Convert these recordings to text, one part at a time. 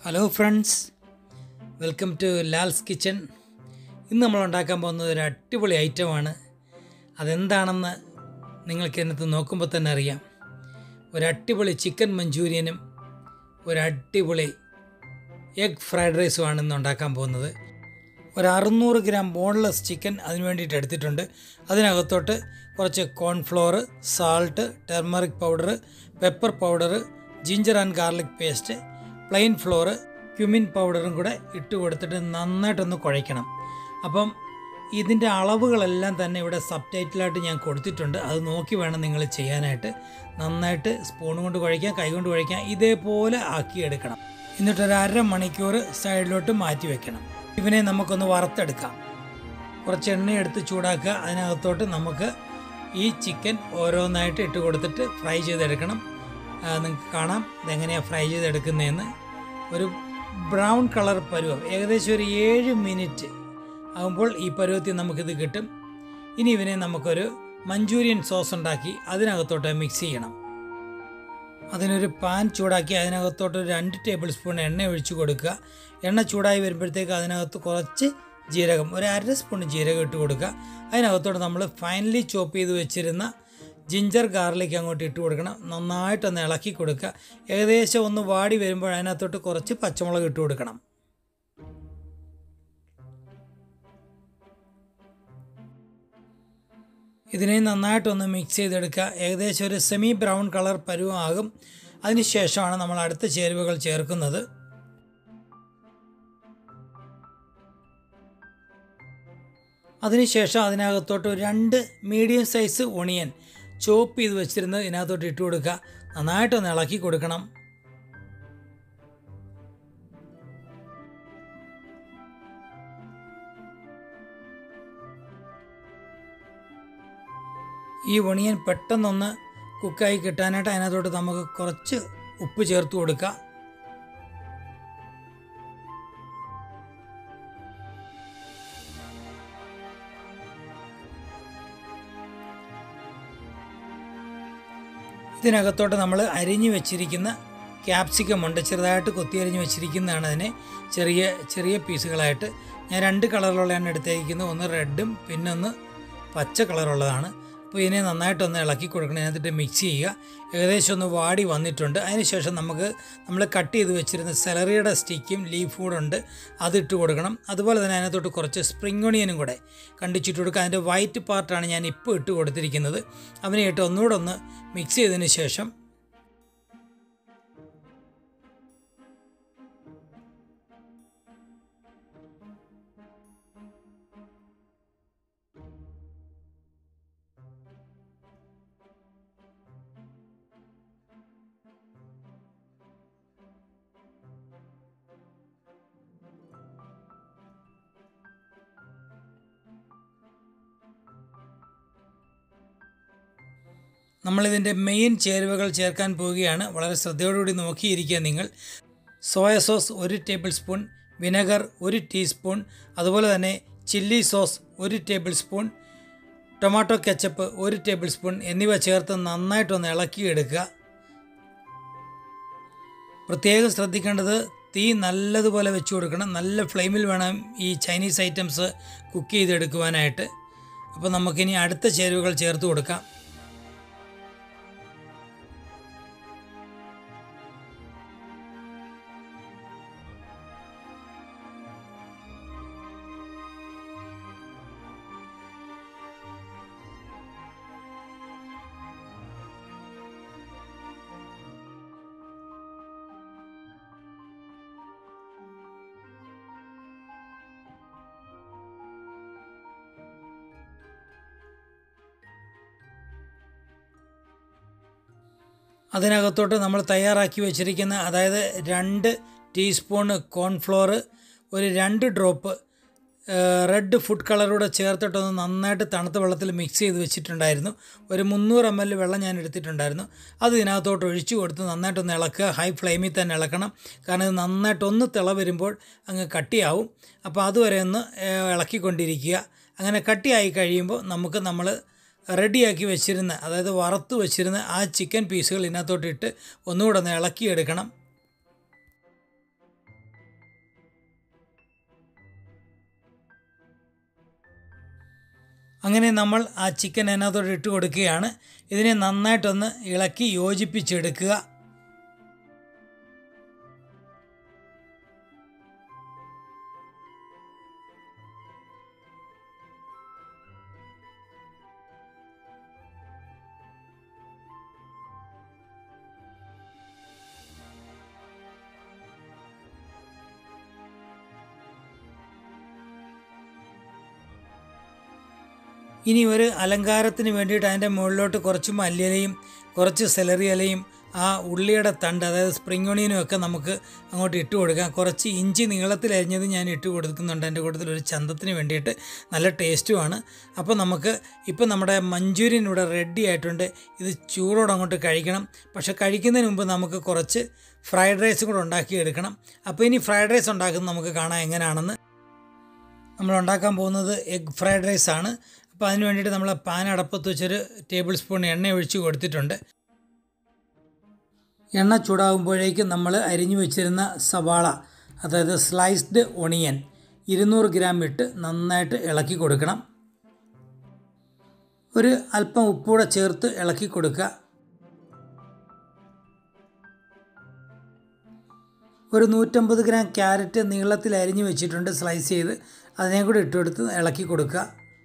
hello friends welcome to Lal's kitchen ഇന്ന് നമ്മൾ ഉണ്ടാക്കാൻ പോകുന്നത് ഒരു അടിപൊളി ഐറ്റമാണ് അതെന്താണെന്ന് നിങ്ങൾക്ക് ഇതിനകത്ത് നോക്കുമ്പോൾ തന്നെ അറിയാം ഒരു അടിപൊളി ചിക്കൻ മഞ്ചൂരിയനും ഒരു അടിപൊളി എഗ് ഫ്രൈഡ് റൈസുമാണ് ഇന്ന് ഉണ്ടാക്കാൻ പോകുന്നത് ഒരു അറുന്നൂറ് ഗ്രാം ബോൺലെസ് ചിക്കൻ അതിന് വേണ്ടിയിട്ട് എടുത്തിട്ടുണ്ട് അതിനകത്തോട്ട് കുറച്ച് cornflour salt turmeric powder pepper powder ginger and garlic paste plain flour cumin പൗഡറും കൂടെ ഇട്ട് കൊടുത്തിട്ട് നന്നായിട്ടൊന്ന് കുഴയ്ക്കണം അപ്പം ഇതിൻ്റെ അളവുകളെല്ലാം തന്നെ ഇവിടെ സബ് ടൈറ്റിലായിട്ട് ഞാൻ കൊടുത്തിട്ടുണ്ട് അത് നോക്കി വേണം നിങ്ങൾ ചെയ്യാനായിട്ട് നന്നായിട്ട് സ്പൂൺ കൊണ്ട് കുഴയ്ക്കാം കൈ കൊണ്ട് കുഴയ്ക്കാം ഇതേപോലെ ആക്കിയെടുക്കണം എന്നിട്ട് ഒരു അര മണിക്കൂർ സൈഡിലോട്ട് മാറ്റി വെക്കണം ഇവനെ നമുക്കൊന്ന് വറുത്തെടുക്കാം കുറച്ച് എണ്ണ എടുത്ത് ചൂടാക്കുക അതിനകത്തോട്ട് നമുക്ക് ഈ ചിക്കൻ ഓരോന്നായിട്ട് ഇട്ട് കൊടുത്തിട്ട് ഫ്രൈ ചെയ്തെടുക്കണം നിങ്ങൾക്ക് കാണാം ഇതെങ്ങനെയാണ് ഫ്രൈ ചെയ്തെടുക്കുന്നതെന്ന് ഒരു ബ്രൗൺ കളർ പരുവം ഏകദേശം ഒരു ഏഴ് മിനിറ്റ് ആകുമ്പോൾ ഈ പരുവത്തിൽ നമുക്കിത് കിട്ടും ഇനി ഇവനെ നമുക്കൊരു മഞ്ചൂരിയൻ സോസ് ഉണ്ടാക്കി അതിനകത്തോട്ട് മിക്സ് ചെയ്യണം അതിനൊരു പാൻ ചൂടാക്കി അതിനകത്തോട്ട് ഒരു രണ്ട് ടേബിൾ സ്പൂൺ എണ്ണ ഒഴിച്ചു കൊടുക്കുക എണ്ണ ചൂടായി വരുമ്പോഴത്തേക്ക് അതിനകത്ത് കുറച്ച് ജീരകം ഒരു അര സ്പൂൺ ജീരകം ഇട്ട് കൊടുക്കുക അതിനകത്തോട്ട് നമ്മൾ ഫൈനലി ചോപ്പ് ചെയ്ത് വെച്ചിരുന്ന ജിഞ്ചർ ഗാർലിക് അങ്ങോട്ട് ഇട്ട് കൊടുക്കണം നന്നായിട്ടൊന്ന് ഇളക്കി കൊടുക്കുക ഏകദേശം ഒന്ന് വാടി വരുമ്പോൾ അതിനകത്തോട്ട് കുറച്ച് പച്ചമുളക് ഇട്ട് കൊടുക്കണം ഇതിനെ നന്നായിട്ടൊന്ന് മിക്സ് ചെയ്തെടുക്കുക ഏകദേശം ഒരു സെമി ബ്രൗൺ കളർ പരുവമാകും അതിനുശേഷമാണ് നമ്മൾ അടുത്ത ചേരുവകൾ ചേർക്കുന്നത് അതിനുശേഷം അതിനകത്തോട്ട് ഒരു രണ്ട് മീഡിയം സൈസ് ഒണിയൻ ചോപ്പ് ചെയ്ത് വെച്ചിരുന്നത് ഇതിനകത്തോട്ട് ഇട്ട് കൊടുക്കുക നന്നായിട്ടൊന്ന് ഇളക്കി കൊടുക്കണം ഈ ഒണിയൻ പെട്ടെന്നൊന്ന് കുക്കായി കിട്ടാനായിട്ട് അതിനകത്തോട്ട് നമുക്ക് കുറച്ച് ഉപ്പ് ചേർത്ത് കൊടുക്കുക ഇതിനകത്തോട്ട് നമ്മൾ അരിഞ്ഞു വെച്ചിരിക്കുന്ന ക്യാപ്സിക്കം ഉണ്ട് ചെറുതായിട്ട് കൊത്തിയരിഞ്ഞ് വെച്ചിരിക്കുന്നതാണ് അതിനെ ചെറിയ ചെറിയ പീസുകളായിട്ട് ഞാൻ രണ്ട് കളറിലുള്ളതാണ് എടുത്തേക്കുന്നത് ഒന്ന് റെഡും പിന്നെ ഒന്ന് പച്ച കളറുള്ളതാണ് അപ്പോൾ ഇതിനെ നന്നായിട്ടൊന്ന് ഇളക്കി കൊടുക്കണം അതിനകത്തിട്ട് മിക്സ് ചെയ്യുക ഏകദേശം ഒന്ന് വാടി വന്നിട്ടുണ്ട് അതിനുശേഷം നമുക്ക് നമ്മൾ കട്ട് ചെയ്ത് വെച്ചിരുന്ന സെലറിയുടെ സ്റ്റിക്കും ലീഫ് ഫുഡുണ്ട് അതിട്ട് കൊടുക്കണം അതുപോലെ തന്നെ അതിനകത്തോട്ട് കുറച്ച് സ്പ്രിംഗ് ഒണിയനും കൂടെ കണ്ടിച്ചിട്ട് കൊടുക്കുക അതിൻ്റെ വൈറ്റ് പാർട്ടാണ് ഞാൻ ഇപ്പോൾ ഇട്ട് കൊടുത്തിരിക്കുന്നത് അവനെ ഇട്ട് ഒന്നുകൂടെ ഒന്ന് മിക്സ് ചെയ്തതിന് ശേഷം നമ്മളിതിൻ്റെ മെയിൻ ചേരുവകൾ ചേർക്കാൻ പോവുകയാണ് വളരെ ശ്രദ്ധയോടുകൂടി നോക്കിയിരിക്കുക നിങ്ങൾ സോയ സോസ് ഒരു ടേബിൾ സ്പൂൺ വിനെഗർ ഒരു ടീസ്പൂൺ അതുപോലെ തന്നെ ചില്ലി സോസ് ഒരു ടേബിൾ സ്പൂൺ ടൊമാറ്റോ കെച്ചപ്പ് ഒരു ടേബിൾ സ്പൂൺ എന്നിവ ചേർത്ത് നന്നായിട്ടൊന്ന് ഇളക്കിയെടുക്കുക പ്രത്യേകം ശ്രദ്ധിക്കേണ്ടത് തീ നല്ലതുപോലെ വെച്ച് കൊടുക്കണം നല്ല ഫ്ലെയിമിൽ വേണം ഈ ചൈനീസ് ഐറ്റംസ് കുക്ക് ചെയ്തെടുക്കുവാനായിട്ട് അപ്പോൾ നമുക്കിനി അടുത്ത ചേരുവകൾ ചേർത്ത് കൊടുക്കാം അതിനകത്തോട്ട് നമ്മൾ തയ്യാറാക്കി വെച്ചിരിക്കുന്ന അതായത് രണ്ട് ടീസ്പൂൺ കോൺഫ്ലോർ ഒരു രണ്ട് ഡ്രോപ്പ് റെഡ് ഫുഡ് കളറൂടെ ചേർത്തിട്ടൊന്ന് നന്നായിട്ട് തണുത്ത വെള്ളത്തിൽ മിക്സ് ചെയ്ത് വെച്ചിട്ടുണ്ടായിരുന്നു ഒരു മുന്നൂറ് എം എൽ വെള്ളം ഞാൻ എടുത്തിട്ടുണ്ടായിരുന്നു അത് ഇതിനകത്തോട്ട് ഒഴിച്ചു കൊടുത്ത് നന്നായിട്ടൊന്ന് ഇളക്കുക ഹൈ ഫ്ലെയിമിൽ തന്നെ ഇളക്കണം കാരണം ഇത് നന്നായിട്ടൊന്ന് തിള വരുമ്പോൾ അങ്ങ് കട്ടിയാവും അപ്പോൾ അതുവരെ ഒന്ന് ഇളക്കിക്കൊണ്ടിരിക്കുക അങ്ങനെ കട്ടിയായി കഴിയുമ്പോൾ നമുക്ക് നമ്മൾ റെഡിയാക്കി വെച്ചിരുന്ന അതായത് വറുത്ത് വെച്ചിരുന്ന ആ ചിക്കൻ പീസുകൾ ഇതിനകത്തോട്ട് ഇട്ട് ഒന്നുകൂടെ ഒന്ന് ഇളക്കിയെടുക്കണം അങ്ങനെ നമ്മൾ ആ ചിക്കൻ അതിനകത്തോട്ട് ഇട്ട് കൊടുക്കുകയാണ് ഇതിനെ നന്നായിട്ടൊന്ന് ഇളക്കി യോജിപ്പിച്ചെടുക്കുക ഇനി ഒരു അലങ്കാരത്തിന് വേണ്ടിയിട്ട് അതിൻ്റെ മുകളിലോട്ട് കുറച്ച് മല്ലിയിലയും കുറച്ച് സെലറി ഇലയും ആ ഉള്ളിയുടെ തണ്ട് അതായത് സ്പ്രിംഗ് ഒണിയനും ഒക്കെ നമുക്ക് അങ്ങോട്ട് ഇട്ട് കൊടുക്കാം കുറച്ച് ഇഞ്ചി നീളത്തിൽ അരിഞ്ഞത് ഞാൻ ഇട്ട് കൊടുക്കുന്നുണ്ട് എൻ്റെ കൂട്ടത്തിൽ ഒരു ചന്തത്തിന് വേണ്ടിയിട്ട് നല്ല ടേസ്റ്റുമാണ് അപ്പോൾ നമുക്ക് ഇപ്പോൾ നമ്മുടെ മഞ്ചൂരിയൻ ഇവിടെ റെഡി ആയിട്ടുണ്ട് ഇത് ചൂടോടെ അങ്ങോട്ട് കഴിക്കണം പക്ഷേ കഴിക്കുന്നതിന് മുമ്പ് നമുക്ക് കുറച്ച് ഫ്രൈഡ് റൈസും കൂടെ ഉണ്ടാക്കിയെടുക്കണം അപ്പോൾ ഇനി ഫ്രൈഡ് റൈസ് ഉണ്ടാക്കുന്നത് നമുക്ക് കാണാം എങ്ങനെയാണെന്ന് നമ്മൾ ഉണ്ടാക്കാൻ പോകുന്നത് എഗ് ഫ്രൈഡ് റൈസ് ആണ് അപ്പോൾ അതിന് വേണ്ടിയിട്ട് നമ്മൾ പാൻ അടപ്പത്ത് വെച്ചൊരു ടേബിൾ സ്പൂൺ എണ്ണ ഒഴിച്ച് കൊടുത്തിട്ടുണ്ട് എണ്ണ ചൂടാകുമ്പോഴേക്കും നമ്മൾ അരിഞ്ഞു വെച്ചിരുന്ന സവാള അതായത് സ്ലൈസ്ഡ് ഒണിയൻ ഇരുന്നൂറ് ഗ്രാം ഇട്ട് നന്നായിട്ട് ഇളക്കി കൊടുക്കണം ഒരു അല്പം ഉപ്പൂടെ ചേർത്ത് ഇളക്കി കൊടുക്കുക ഒരു നൂറ്റമ്പത് ഗ്രാം ക്യാരറ്റ് നീളത്തിൽ അരിഞ്ഞു വെച്ചിട്ടുണ്ട് സ്ലൈസ് ചെയ്ത് അതിനെ കൂടി ഇട്ടെടുത്ത് ഇളക്കി കൊടുക്കുക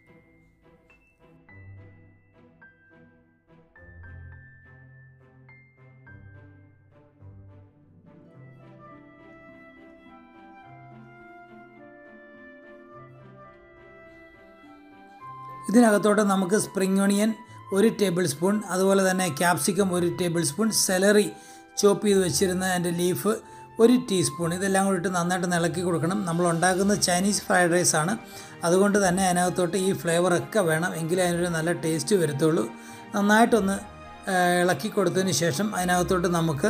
ഇതിനകത്തോട്ട് നമുക്ക് സ്പ്രിംഗ് ഓണിയൻ ഒരു ടേബിൾ സ്പൂൺ അതുപോലെ തന്നെ ക്യാപ്സിക്കം ഒരു ടേബിൾ സ്പൂൺ സെലറി ചോപ്പ് ചെയ്ത് വെച്ചിരുന്ന അതിൻ്റെ ലീഫ് ഒരു ടീസ്പൂൺ ഇതെല്ലാം കൂടി ഇട്ട് നന്നായിട്ട് ഇളക്കി കൊടുക്കണം നമ്മൾ ഉണ്ടാക്കുന്നത് ചൈനീസ് ഫ്രൈഡ് റൈസ് ആണ് അതുകൊണ്ട് തന്നെ അതിനകത്തോട്ട് ഈ ഫ്ലേവറൊക്കെ വേണം എങ്കിലേ അതിനൊരു നല്ല ടേസ്റ്റ് വരത്തുള്ളൂ നന്നായിട്ടൊന്ന് ഇളക്കി കൊടുത്തതിന് ശേഷം അതിനകത്തോട്ട് നമുക്ക്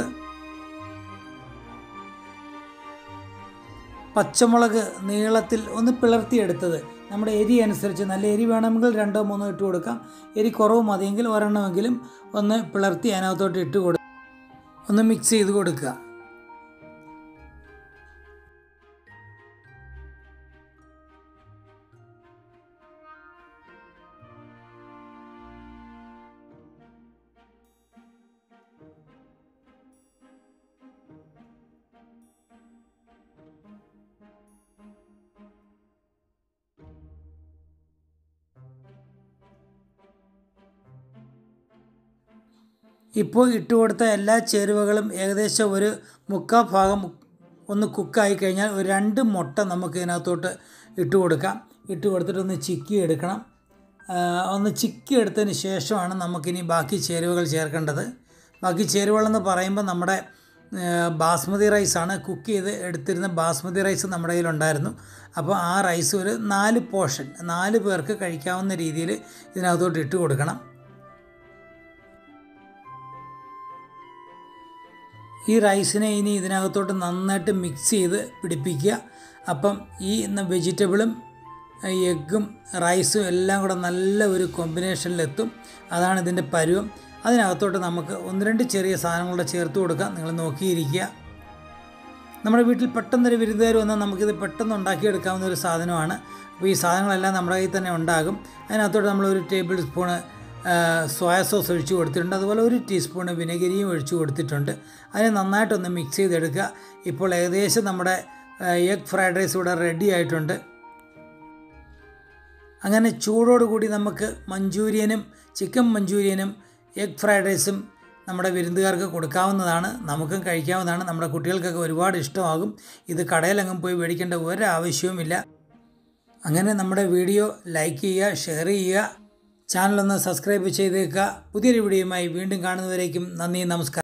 പച്ചമുളക് നീളത്തിൽ ഒന്ന് പിളർത്തിയെടുത്തത് നമ്മുടെ എരി അനുസരിച്ച് നല്ല എരി വേണമെങ്കിൽ രണ്ടോ മൂന്നോ ഇട്ട് കൊടുക്കാം എരി കുറവ് മതിയെങ്കിൽ ഒരെണ്ണമെങ്കിലും ഒന്ന് പിളർത്തി അതിനകത്തോട്ട് ഇട്ട് കൊടു ഒന്ന് മിക്സ് ചെയ്ത് കൊടുക്കുക ഇപ്പോൾ ഇട്ട് കൊടുത്ത എല്ലാ ചേരുവകളും ഏകദേശം ഒരു മുക്കാൽ ഭാഗം ഒന്ന് കുക്കായി കഴിഞ്ഞാൽ ഒരു രണ്ട് മുട്ട നമുക്ക് ഇതിനകത്തോട്ട് ഇട്ട് കൊടുക്കാം ഇട്ട് കൊടുത്തിട്ട് ഒന്ന് ചിക്കി എടുക്കണം ഒന്ന് ചിക്കി എടുത്തതിന് ശേഷമാണ് നമുക്കിനി ബാക്കി ചേരുവകൾ ചേർക്കേണ്ടത് ബാക്കി ചേരുവകളെന്ന് പറയുമ്പോൾ നമ്മുടെ ബാസ്മതി റൈസാണ് കുക്ക് ചെയ്ത് എടുത്തിരുന്ന ബാസ്മതി റൈസ് നമ്മുടെ കയ്യിലുണ്ടായിരുന്നു അപ്പോൾ ആ റൈസ് ഒരു നാല് പോർഷൻ നാല് പേർക്ക് കഴിക്കാവുന്ന രീതിയിൽ ഇതിനകത്തോട്ട് ഇട്ട് കൊടുക്കണം ഈ റൈസിനെ ഇനി ഇതിനകത്തോട്ട് നന്നായിട്ട് മിക്സ് ചെയ്ത് പിടിപ്പിക്കുക അപ്പം ഈ വെജിറ്റബിളും എഗ്ഗും റൈസും എല്ലാം കൂടെ നല്ല ഒരു കോമ്പിനേഷനിലെത്തും അതാണ് ഇതിൻ്റെ പരുവം അതിനകത്തോട്ട് നമുക്ക് ഒന്ന് രണ്ട് ചെറിയ സാധനങ്ങളുടെ ചേർത്ത് കൊടുക്കാം നിങ്ങൾ നോക്കിയിരിക്കുക നമ്മുടെ വീട്ടിൽ പെട്ടെന്നൊരു വിരുന്നുകാർ വന്നാൽ നമുക്കിത് പെട്ടെന്ന് ഉണ്ടാക്കിയെടുക്കാവുന്ന ഒരു സാധനമാണ് അപ്പോൾ ഈ സാധനങ്ങളെല്ലാം നമ്മുടെ കയ്യിൽ തന്നെ ഉണ്ടാകും അതിനകത്തോട്ട് നമ്മൾ ഒരു ടേബിൾ സ്പൂണ് സോയ സോസ് ഒഴിച്ച് കൊടുത്തിട്ടുണ്ട് അതുപോലെ ഒരു ടീസ്പൂൺ വിനെഗരിയും ഒഴിച്ച് കൊടുത്തിട്ടുണ്ട് അതിനെ നന്നായിട്ടൊന്ന് മിക്സ് ചെയ്തെടുക്കുക ഇപ്പോൾ ഏകദേശം നമ്മുടെ എഗ് ഫ്രൈഡ് റൈസ് ഇവിടെ റെഡി ആയിട്ടുണ്ട് അങ്ങനെ ചൂടോടുകൂടി നമുക്ക് മഞ്ചൂരിയനും ചിക്കൻ മഞ്ചൂരിയനും എഗ് ഫ്രൈഡ് റൈസും നമ്മുടെ വിരുന്നുകാർക്ക് കൊടുക്കാവുന്നതാണ് നമുക്കും കഴിക്കാവുന്നതാണ് നമ്മുടെ കുട്ടികൾക്കൊക്കെ ഒരുപാട് ഇഷ്ടമാകും ഇത് കടയിലെങ്ങും പോയി മേടിക്കേണ്ട ഒരാവശ്യവുമില്ല അങ്ങനെ നമ്മുടെ വീഡിയോ ലൈക്ക് ചെയ്യുക ഷെയർ ചെയ്യുക ചാനലൊന്ന് സബ്സ്ക്രൈബ് ചെയ്തേക്കുക പുതിയൊരു വീഡിയോയുമായി വീണ്ടും കാണുന്നവരേക്കും നന്ദി നമസ്കാരം